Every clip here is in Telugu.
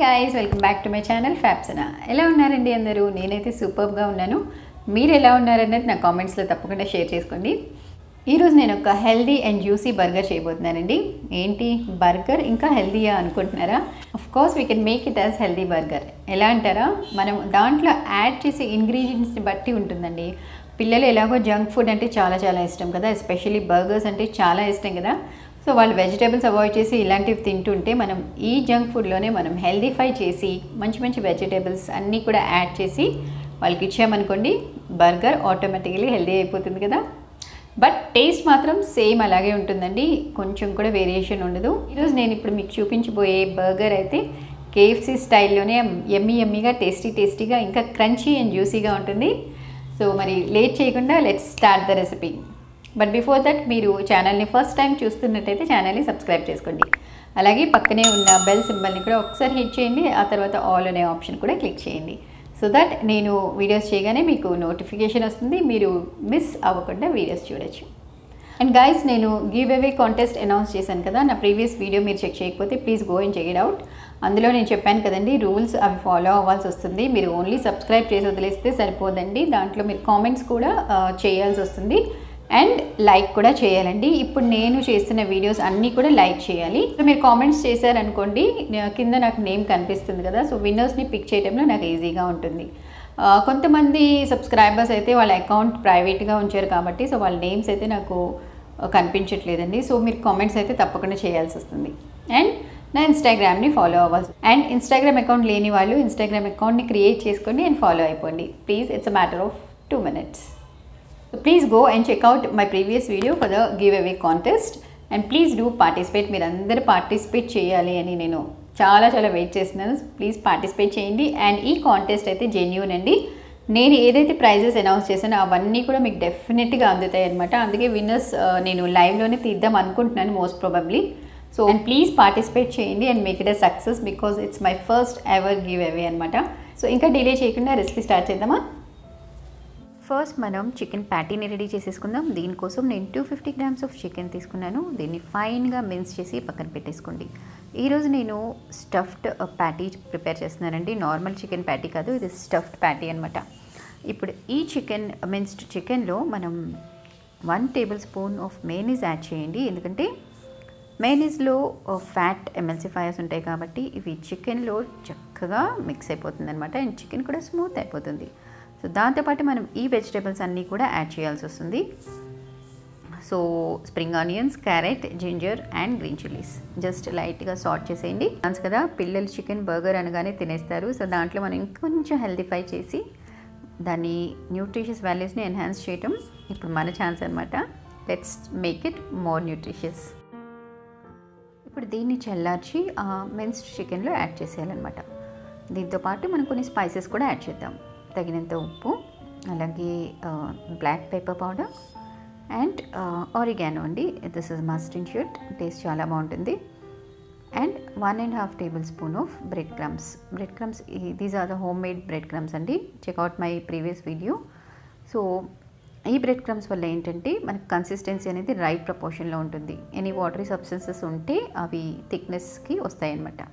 guys welcome back to my channel ఫ్యాప్సనా ఎలా ఉన్నారండి అందరూ నేనైతే సూపర్గా ఉన్నాను మీరు ఎలా ఉన్నారనేది నా కామెంట్స్లో తప్పకుండా షేర్ చేసుకోండి ఈరోజు నేను ఒక హెల్దీ అండ్ జ్యూసీ బర్గర్ చేయబోతున్నానండి ఏంటి బర్గర్ ఇంకా హెల్దీయా అనుకుంటున్నారా of course we can make it as healthy burger ఎలా అంటారా మనం దాంట్లో యాడ్ చేసే ఇంగ్రీడియంట్స్ని బట్టి ఉంటుందండి పిల్లలు ఎలాగో జంక్ ఫుడ్ అంటే చాలా చాలా ఇష్టం కదా ఎస్పెషల్లీ బర్గర్స్ అంటే చాలా ఇష్టం కదా సో వాళ్ళు వెజిటేబుల్స్ అవాయిడ్ చేసి ఇలాంటివి తింటుంటే మనం ఈ జంక్ ఫుడ్లోనే మనం హెల్దీఫై చేసి మంచి మంచి వెజిటేబుల్స్ అన్నీ కూడా యాడ్ చేసి వాళ్ళకి ఇచ్చామనుకోండి బర్గర్ ఆటోమేటికలీ హెల్దీ అయిపోతుంది కదా బట్ టేస్ట్ మాత్రం సేమ్ అలాగే ఉంటుందండి కొంచెం కూడా వేరియేషన్ ఉండదు ఈరోజు నేను ఇప్పుడు మీకు చూపించబోయే బర్గర్ అయితే కేఎఫ్సీ స్టైల్లోనే ఎమ్మీ ఎమ్మీగా టేస్టీ టేస్టీగా ఇంకా క్రంచీ అండ్ జ్యూసీగా ఉంటుంది సో మరి లేట్ చేయకుండా let's start the recipe but before that మీరు ఛానల్ని ఫస్ట్ టైం చూస్తున్నట్టయితే ఛానల్ని సబ్స్క్రైబ్ చేసుకోండి అలాగే పక్కనే ఉన్న బెల్ సింబల్ని కూడా ఒకసారి హిట్ చేయండి ఆ తర్వాత ఆల్ అనే ఆప్షన్ కూడా క్లిక్ చేయండి సో దట్ నేను వీడియోస్ చేయగానే మీకు నోటిఫికేషన్ వస్తుంది మీరు మిస్ అవ్వకుండా వీడియోస్ చూడొచ్చు అండ్ గైస్ నేను గివ్ అవే కాంటెస్ట్ అనౌన్స్ చేశాను కదా నా ప్రీవియస్ వీడియో మీరు చెక్ చేయకపోతే please go and check it out అందులో నేను చెప్పాను కదండి రూల్స్ అవి ఫాలో అవ్వాల్సి వస్తుంది మీరు ఓన్లీ సబ్స్క్రైబ్ చేసి వదిలేస్తే సరిపోదండి దాంట్లో మీరు కామెంట్స్ కూడా ఆ, చేయాల్సి వస్తుంది అండ్ లైక్ కూడా చేయాలండి ఇప్పుడు నేను చేస్తున్న వీడియోస్ అన్నీ కూడా లైక్ చేయాలి సో మీరు కామెంట్స్ చేశారనుకోండి నా- కింద నాకు నేమ్ కనిపిస్తుంది కదా సో విన్నర్స్ని పిక్ చేయడంలో నాకు ఈజీగా ఉంటుంది ఆ, కొంతమంది సబ్స్క్రైబర్స్ అయితే వాళ్ళ అకౌంట్ ప్రైవేట్గా ఉంచారు కాబట్టి సో వాళ్ళ నేమ్స్ అయితే నాకు ఆ, కనిపించట్లేదండి సో మీరు కామెంట్స్ అయితే తప్పకుండా చేయాల్సి వస్తుంది అండ్ నా ఇన్స్టాగ్రామ్ని ఫాలో అవ్వాల్సి అండ్ ఇన్స్టాగ్రామ్ అకౌంట్ లేని వాళ్ళు ఇన్స్టాగ్రామ్ అకౌంట్ని క్రియేట్ చేసుకోండి అండ్ ఫాలో అయిపోండి please it's a matter of two minutes So please go and check out my previous video for the giveaway contest and please do participate మీరు అందరూ పార్టిసిపేట్ చేయాలి అని నేను చాలా చాలా వెయిట్ చేస్తున్నాను ప్లీజ్ పార్టిసిపేట్ చేయండి అండ్ ఈ కాంటెస్ట్ అయితే జెన్యూన్ అండి నేను ఏదైతే ప్రైజెస్ అనౌన్స్ చేశానో అవన్నీ కూడా మీకు డెఫినెట్గా అందుతాయి అనమాట అందుకే విన్నర్స్ నేను లైవ్లోనే తీద్దాం అనుకుంటున్నాను most probably so and please participate చేయండి and make it a success because it's my first ever giveaway అనమాట సో ఇంకా డిలే చేయకుండా రెసిపీ స్టార్ట్ చేద్దామా ఫస్ట్ మనం చికెన్ ప్యాటీని రెడీ చేసేసుకుందాం దీనికోసం నేను two fifty grams of chicken తీసుకున్నాను దీన్ని ఫైన్గా మిన్స్ చేసి పక్కన పెట్టేసుకోండి ఈరోజు నేను స్టఫ్డ్ ప్యాటీ ప్రిపేర్ చేస్తున్నానండి నార్మల్ చికెన్ ప్యాటీ కాదు ఇది స్టఫ్డ్ ప్యాటీ అనమాట ఇప్పుడు ఈ చికెన్ మిన్స్డ్ చికెన్లో మనం one tablespoon of mayonnaise add చేయండి ఎందుకంటే మైనీస్లో ఫ్యాట్ ఎమ్ఎల్సిఫైయర్స్ ఉంటాయి కాబట్టి ఇవి చికెన్లో చక్కగా మిక్స్ అయిపోతుంది అనమాట అండ్ చికెన్ కూడా స్మూత్ అయిపోతుంది సో దాంతోపాటు మనం ఈ వెజిటేబుల్స్ అన్నీ కూడా యాడ్ చేయాల్సి వస్తుంది so spring onions carrot ginger and green chillies just లైట్గా సార్ట్ చేసేయండి ఛాన్స్ కదా పిల్లలు చికెన్ బర్గర్ అనగానే తినేస్తారు సో దాంట్లో మనం ఇంకొంచెం హెల్దీఫై చేసి దాన్ని న్యూట్రిషియస్ వాల్యూస్ని ఎన్హాన్స్ చేయటం ఇప్పుడు మన ఛాన్స్ అనమాట let's make it more nutritious ఇప్పుడు దీన్ని చల్లార్చి ఆ మిన్స్డ్ చికెన్లో యాడ్ చేసేయాలన్నమాట దీంతో పాటు మనం కొన్ని స్పైసెస్ కూడా యాడ్ చేద్దాం తగినంత ఉప్పు అలాగే black pepper powder and oregano అండి this is must in shoot taste చాలా బాగుంటుంది and one and half tablespoon of bread crumbs bread crumbs these are the homemade bread crumbs అండి check out my previous video so ఈ బ్రెడ్ క్రమ్స్ వల్ల ఏంటంటే మనకు కన్సిస్టెన్సీ అనేది రైట్ ప్రపోర్షన్లో ఉంటుంది ఎనీ వాటరీ సబ్స్టెన్సెస్ ఉంటే అవి థిక్నెస్కి వస్తాయి అన్నమాట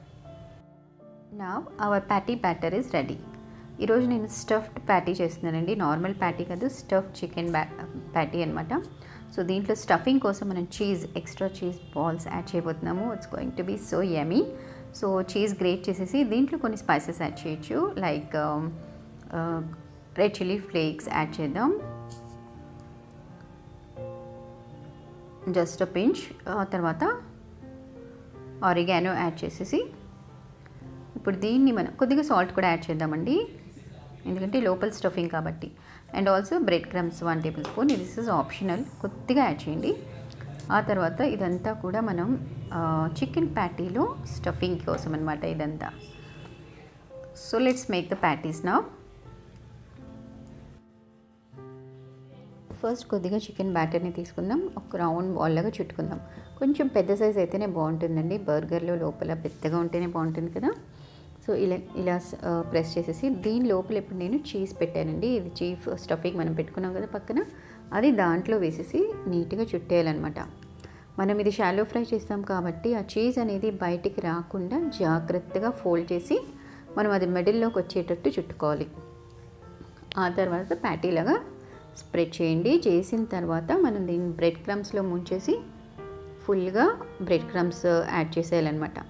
నా our patty batter is ready ఈరోజు నేను స్టఫ్డ్ ప్యాటీ చేస్తున్నానండి నార్మల్ ప్యాటీ కాదు స్టఫ్ చికెన్ బ్యా ప్యాటీ అనమాట సో దీంట్లో స్టఫింగ్ కోసం మనం cheese extra cheese balls add చేయబోతున్నాము it's going to be so yummy so cheese grate చేసేసి దీంట్లో కొన్ని స్పైసెస్ యాడ్ చేయొచ్చు like red chilli flakes add చేద్దాం జస్ట్ పించ్ తర్వాత ఆరిగానో యాడ్ చేసేసి ఇప్పుడు దీన్ని మనం కొద్దిగా సాల్ట్ కూడా యాడ్ చేద్దామండి ఎందుకంటే లోపల స్టఫింగ్ కాబట్టి and also bread crumbs one tablespoon this is optional కొద్దిగా యాడ్ చేయండి ఆ తర్వాత ఇదంతా కూడా మనం చికెన్ ప్యాటీలో స్టఫింగ్ కోసం అనమాట ఇదంతా so let's make the patties నా ఫస్ట్ కొద్దిగా చికెన్ బ్యాటర్ని తీసుకుందాం ఒక రౌండ్ బాల్ లాగా చుట్టుకుందాం కొంచెం పెద్ద సైజ్ అయితేనే బాగుంటుందండి బర్గర్లో లోపల పెద్దగా ఉంటేనే బాగుంటుంది కదా సో ఇలా ఇలా ప్రెస్ చేసేసి దీని లోపల ఇప్పుడు నేను చీజ్ పెట్టానండి ఇది చీఫ్ స్టఫింగ్ మనం పెట్టుకున్నాం కదా పక్కన అది దాంట్లో వేసేసి నీట్గా చుట్టేయాలన్నమాట మనం ఇది షాలో ఫ్రై చేస్తాం కాబట్టి ఆ చీజ్ అనేది బయటికి రాకుండా జాగ్రత్తగా ఫోల్డ్ చేసి మనం అది మిడిల్లోకి వచ్చేటట్టు చుట్టుకోవాలి ఆ తర్వాత ప్యాటీలాగా స్ప్రెడ్ చేయండి చేసిన తర్వాత మనం దీన్ని బ్రెడ్ క్రమ్స్లో ముంచేసి ఫుల్గా బ్రెడ్ క్రమ్స్ యాడ్ చేసేయాలన్నమాట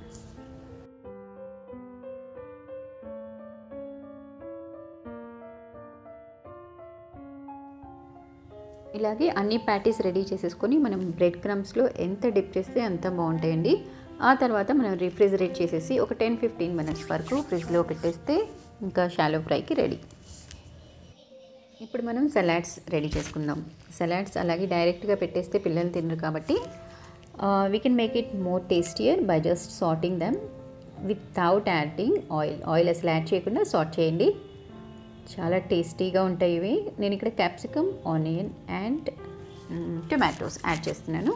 ఇలాగే అన్ని ప్యాటీస్ రెడీ చేసేసుకొని మనం బ్రెడ్ క్రమ్స్లో ఎంత డిప్ చేస్తే అంత బాగుంటాయండి ఆ తర్వాత మనం రిఫ్రిజిరేట్ చేసేసి ఒక టెన్ ఫిఫ్టీన్ మినిట్స్ వరకు ఫ్రిడ్జ్లో పెట్టేస్తే ఇంకా షాలో ఫ్రైకి రెడీ ఇప్పుడు మనం సలాడ్స్ రెడీ చేసుకుందాం సలాడ్స్ అలాగే డైరెక్ట్గా పెట్టేస్తే పిల్లలు తినరు కాబట్టి we can make it more tastier by just sauteing them without adding oil oil అసలు యాడ్ చేయకుండా సార్ట్ చేయండి చాలా టేస్టీగా ఉంటాయి ఇవి నేను ఇక్కడ capsicum onion and tomatoes add చేస్తున్నాను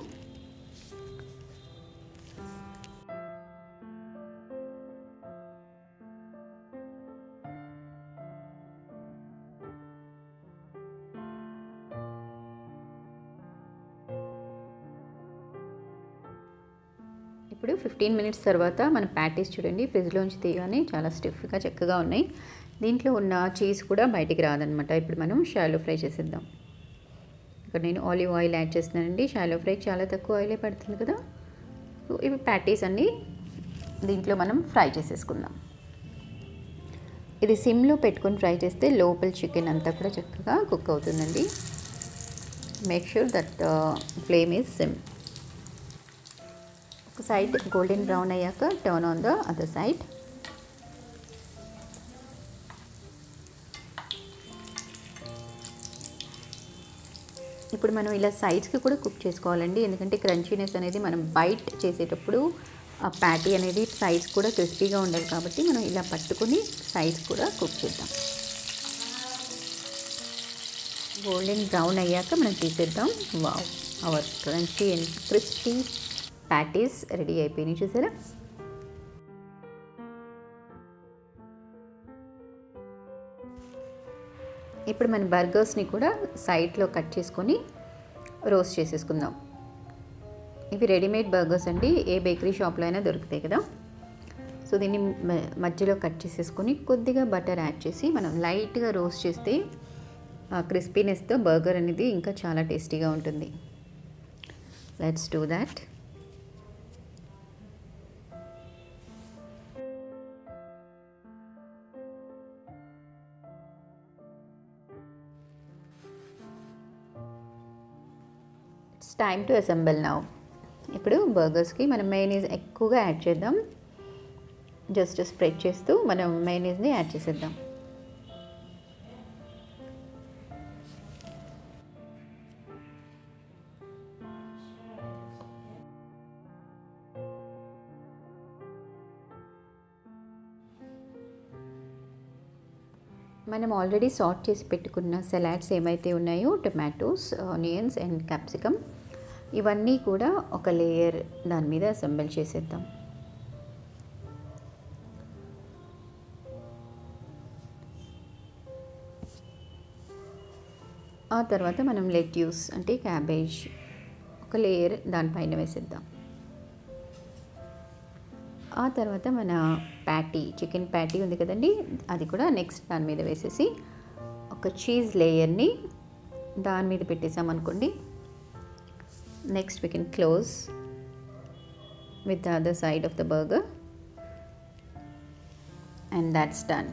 ఇప్పుడు ఫిఫ్టీన్ మినిట్స్ తర్వాత మన ప్యాటీస్ చూడండి ఫ్రిడ్జ్లోంచి తీయగానే చాలా స్టిఫ్గా చక్కగా ఉన్నాయి దీంట్లో ఉన్న చీజ్ కూడా బయటికి రాదనమాట ఇప్పుడు మనం షాలో ఫ్రై చేసేద్దాం ఇక్కడ నేను ఆలివ్ ఆయిల్ యాడ్ చేస్తున్నానండి షాలో ఫ్రై చాలా తక్కువ ఆయిలే పడుతుంది కదా సో ఇవి ప్యాటీస్ అన్నీ దీంట్లో మనం ఫ్రై చేసేసుకుందాం ఇది సిమ్లో పెట్టుకొని ఫ్రై చేస్తే లోపల చికెన్ అంతా కూడా చక్కగా కుక్ అవుతుందండి make sure that flame is sim ఒక సైడ్ గోల్డెన్ బ్రౌన్ అయ్యాక turn on the other side ఇప్పుడు మనం ఇలా సైడ్స్కి కూడా కుక్ చేసుకోవాలండి ఎందుకంటే క్రంచీనెస్ అనేది మనం బైట్ చేసేటప్పుడు ఆ ప్యాటీ అనేది సైడ్స్ కూడా క్రిస్పీగా ఉండాలి కాబట్టి మనం ఇలా పట్టుకొని సైడ్స్ కూడా కుక్ చేద్దాం గోల్డెన్ బ్రౌన్ అయ్యాక మనం తీసేద్దాం wow our crunchy and crispy patties ready అయిపోయినాయి చూసారా ఇప్పుడు మన బర్గర్స్ని కూడా సైడ్లో కట్ చేసుకొని రోస్ట్ చేసేసుకుందాం ఇవి రెడీమేడ్ బర్గర్స్ అండి ఏ బేకరీ షాప్లో అయినా దొరుకుతాయి కదా సో దీన్ని మధ్యలో కట్ చేసేసుకొని కొద్దిగా బటర్ యాడ్ చేసి మనం లైట్గా రోస్ట్ చేస్తే క్రిస్పీనెస్తో బర్గర్ అనేది ఇంకా చాలా టేస్టీగా ఉంటుంది let's do that it's time to assemble now ఇప్పుడు బర్గర్స్కి మనం మైనీస్ ఎక్కువగా యాడ్ చేద్దాం జస్ట్ స్ప్రెడ్ చేస్తూ మనం మైనీస్ని యాడ్ చేసేద్దాం మనం ఆల్రెడీ సార్ట్ చేసి పెట్టుకున్న సలాడ్స్ ఏమైతే ఉన్నాయో టొమాటోస్ ఆనియన్స్ అండ్ క్యాప్సికమ్ ఇవన్నీ కూడా ఒక లేయర్ దాని మీద అసెంబుల్ చేసేద్దాం ఆ తర్వాత మనం లెట్యూస్ అంటే క్యాబేజ్ ఒక లేయర్ దానిపైన వేసేద్దాం ఆ తర్వాత మన ప్యాటీ చికెన్ ప్యాటీ ఉంది కదండి అది కూడా నెక్స్ట్ దాని మీద వేసేసి ఒక చీజ్ లేయర్ని దాని మీద పెట్టేసాం అనుకోండి next we can close with the other side of the burger and that's done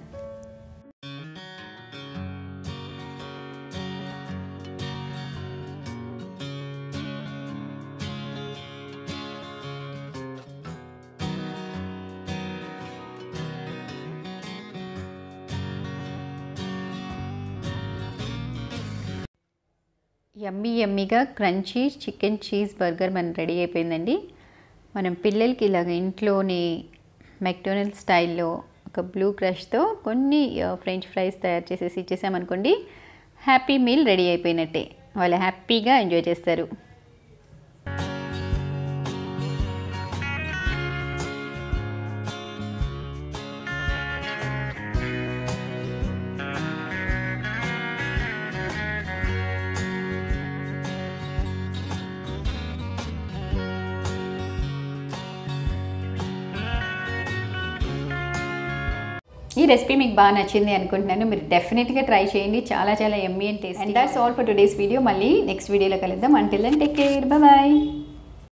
yummy యమ్మీగా క్రంచీ చికెన్ చీజ్ బర్గర్ మన రెడీ అయిపోయిందండి మనం పిల్లలకి ఇలాగ ఇంట్లోనే మెక్డొనల్డ్ స్టైల్లో ఒక బ్లూ క్రష్తో కొన్ని ఫ్రెంచ్ ఫ్రైస్ తయారు చేసేసి ఇచ్చేసామనుకోండి హ్యాపీ మీల్ రెడీ అయిపోయినట్టే వాళ్ళు హ్యాపీగా ఎంజాయ్ చేస్తారు ఈ రెసిపీ మీకు బాగా నచ్చింది అనుకుంటున్నాను మీరు డెఫినెట్గా ట్రై చేయండి చాలా చాలా yummy and taste and that's all for today's video మళ్ళీ నెక్స్ట్ వీడియోలో కలుద్దాం until then take care bye